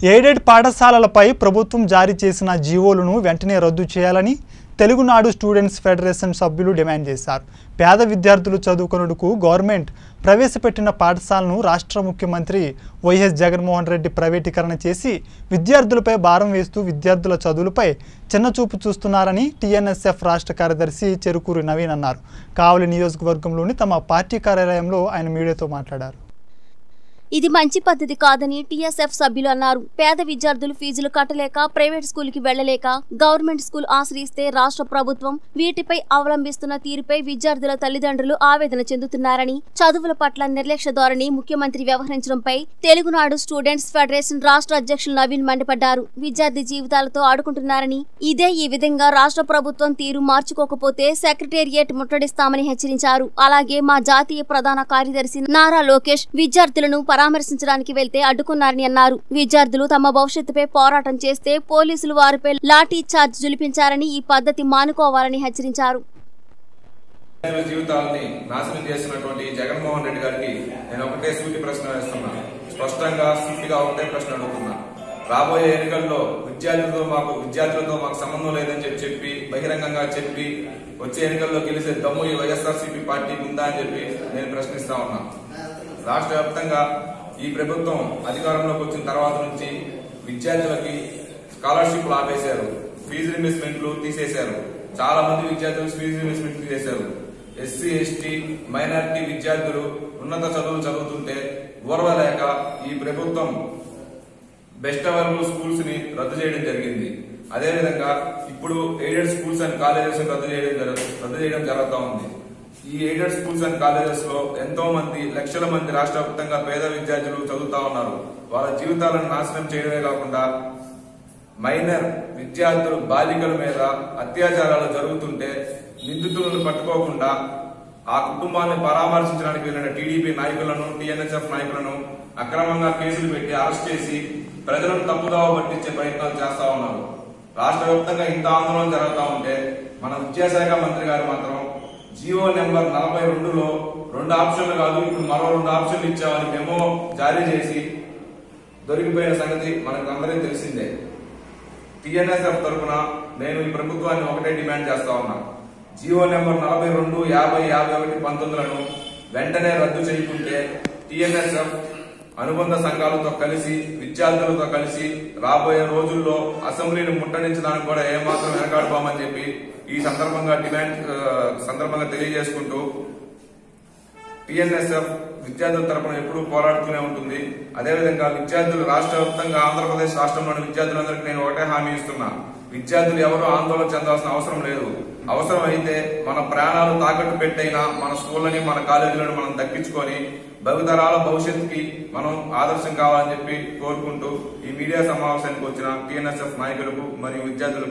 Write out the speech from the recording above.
aided పాఠశాలలపై ప్రభుత్వం జారీ చేసిన జీవోలను వెంటనే రద్దు చేయాలని తెలుగునాడు స్టూడెంట్స్ ఫెడరేషన్ సభ్యులు డిమాండ్ చేశారు పేద విద్యార్థులు చదువుకొనుటకు గవర్నమెంట్ ప్రవేశపెట్టిన పాఠశాలను రాష్ట్ర ముఖ్యమంత్రి వైఎస్ జగన్మోహన్ రెడ్డి ప్రైవేటీకరణ చేసి విద్యార్థులపై భారం వేస్తూ విద్యార్థుల చదువులపై చిన్నచూపు చూస్తున్నారని టీఎన్ఎస్ఎఫ్ రాష్ట్ర కార్యదర్శి చెరుకూరి నవీన్ అన్నారు కావలి నియోజకవర్గంలోని తమ పార్టీ కార్యాలయంలో ఆయన మీడియాతో మాట్లాడారు ఇది మంచి పద్ధతి కాదని టీఎస్ఎఫ్ సభ్యులు అన్నారు పేద విద్యార్థులు ఫీజులు కట్టలేక ప్రైవేట్ స్కూల్ కి వెళ్లలేక గవర్నమెంట్ స్కూల్ ఆశ్రయిస్తే రాష్ట్ర ప్రభుత్వం వీటిపై అవలంబిస్తున్న తీరుపై విద్యార్థుల తల్లిదండ్రులు ఆవేదన చెందుతున్నారని చదువుల పట్ల నిర్లక్ష్య ధోరణి ముఖ్యమంత్రి వ్యవహరించడంపై తెలుగునాడు స్టూడెంట్స్ ఫెడరేషన్ రాష్ట్ర అధ్యక్షులు నవీన్ మండిపడ్డారు విద్యార్థి జీవితాలతో ఆడుకుంటున్నారని ఇదే ఈ విధంగా రాష్ట్ర ప్రభుత్వం తీరు మార్చుకోకపోతే సెక్రటేరియట్ ముట్టడిస్తామని హెచ్చరించారు అలాగే మా జాతీయ ప్రధాన కార్యదర్శి నారా లోకేష్ విద్యార్థులను పరామర్శించడానికి వెళ్తే అడ్డుకున్నారని అన్నారు విద్యార్థులు తమ భవిష్యత్తుపై పోరాటం చేస్తే పోలీసులు వారిపై లాఠీ చార్జ్ జులిపించారని ఈ పద్ధతి మానుకోవాలని హెచ్చరించారు విద్యార్థుల జీవితాలని నాశనం చేస్తున్నటువంటి జగన్మోహన్ రెడ్డి గారికి నేను ఒకటే సూటి ప్రశ్న వేస్తున్నా స్పష్టంగా సూటిగా ఒకటే ప్రశ్న అడుగుతున్నా రాబోయే ఎన్నికల్లో విద్యార్థులతో మాకు విద్యార్థులతో మాకు సంబంధం లేదని చెప్పి చెప్పి బహిరంగంగా చెప్పి వచ్చే ఎన్నికల్లో గెలిచే దమ్ము ఈ వైఎస్ఆర్సీపీ పార్టీకి ఉందా అని చెప్పి నేను ప్రశ్నిస్తా ఉన్నా రాష్ట్ర వ్యాప్తంగా ఈ ప్రభుత్వం అధికారంలోకి వచ్చిన తర్వాత నుంచి విద్యార్థులకి స్కాలర్షిప్లు ఆపేశారు ఫీజు రిమిస్మెంట్లు తీసేశారు చాలా మంది విద్యార్థులు ఫీజు రిమిస్మెంట్ తీసేశారు ఎస్సీ ఎస్టీ మైనారిటీ విద్యార్థులు ఉన్నత చదువులు చదువుతుంటే ఓర్వలేక ఈ ప్రభుత్వం బెస్ట్ అవైలబుల్ స్కూల్స్ ని రద్దు చేయడం జరిగింది అదేవిధంగా ఇప్పుడు ఎయిడెడ్ స్కూల్స్ అండ్ కాలేజెస్ రద్దు చేయడం జరు- రద్దు చేయడం జరుగుతూ ఉంది ఈ ఎయిడెడ్ స్కూల్స్ అండ్ కాలేజెస్ లో ఎంతో మంది లక్షల మంది రాష్ట్ర వ్యాప్తంగా పేద విద్యార్థులు చదువుతా ఉన్నారు వాళ్ళ జీవితాలను నాశనం చేయడమే కాకుండా మైనర్ విద్యార్థులు బాలికల మీద అత్యాచారాలు జరుగుతుంటే నిందితులను పట్టుకోకుండా ఆ కుటుంబాన్ని పరామర్శించడానికి వెళ్లిన టీడీపీ నాయకులను టీఎన్ఎస్ఎఫ్ నాయకులను అక్రమంగా కేసులు పెట్టి అరెస్ట్ చేసి ప్రజలను తప్పుదావ పట్టించే ప్రయత్నాలు చేస్తా ఉన్నారు రాష్ట్ర వ్యాప్తంగా ఇంత ఆందోళన జరుగుతా ఉంటే మన విద్యాశాఖ మంత్రి గారు మాత్రం జియో నెంబర్ నలభై రెండులో రెండు ఆప్షన్లు కాదు ఇప్పుడు మరో రెండు ఆప్షన్లు ఇచ్చామని మెమో జారీ చేసి దొరికిపోయిన సంగతి మనకు అందరికీ తెలిసిందే టిఎన్ఎస్ఎఫ్ తరఫున నేను ఈ ప్రభుత్వాన్ని ఒకటే డిమాండ్ చేస్తా ఉన్నా జియో నెంబర్ నలభై రెండు యాభై యాభై ఒకటి పంతొమ్మిదిలను వెంటనే రద్దు చేయకుంటే టిఎన్ఎస్ఎఫ్ అనుబంధ సంఘాలతో కలిసి విద్యార్థులతో కలిసి రాబోయే రోజుల్లో అసెంబ్లీని ముట్టడించడానికి కూడా ఏమాత్రం వెనకాడుకోమని చెప్పి ఈ సందర్భంగా డిమాండ్ ఆ, సందర్భంగా తెలియజేసుకుంటూ టిఎన్ఎస్ఎఫ్ విద్యార్థుల తరపున ఎప్పుడూ పోరాడుతూనే ఉంటుంది అదేవిధంగా విద్యార్థులు రాష్ట్ర వ్యాప్తంగా ఆంధ్రప్రదేశ్ రాష్ట్రంలోని విద్యార్థులందరికీ నేను ఒకటే హామీ ఇస్తున్నా విద్యార్థులు ఎవరూ ఆందోళన చెందాల్సిన అవసరం లేదు అవసరం అయితే మన ప్రాణాలు తాకట్టు పెట్టైనా మన స్కూళ్ళని మన కాలేజీలను మనం దక్కించుకొని భవితరాల భవిష్యత్తుకి మనం ఆదర్శం కావాలని చెప్పి కోరుకుంటూ ఈ మీడియా సమావేశానికి వచ్చిన టిఎన్ఎస్ఎఫ్ నాయకులకు మరియు విద్యార్థులకు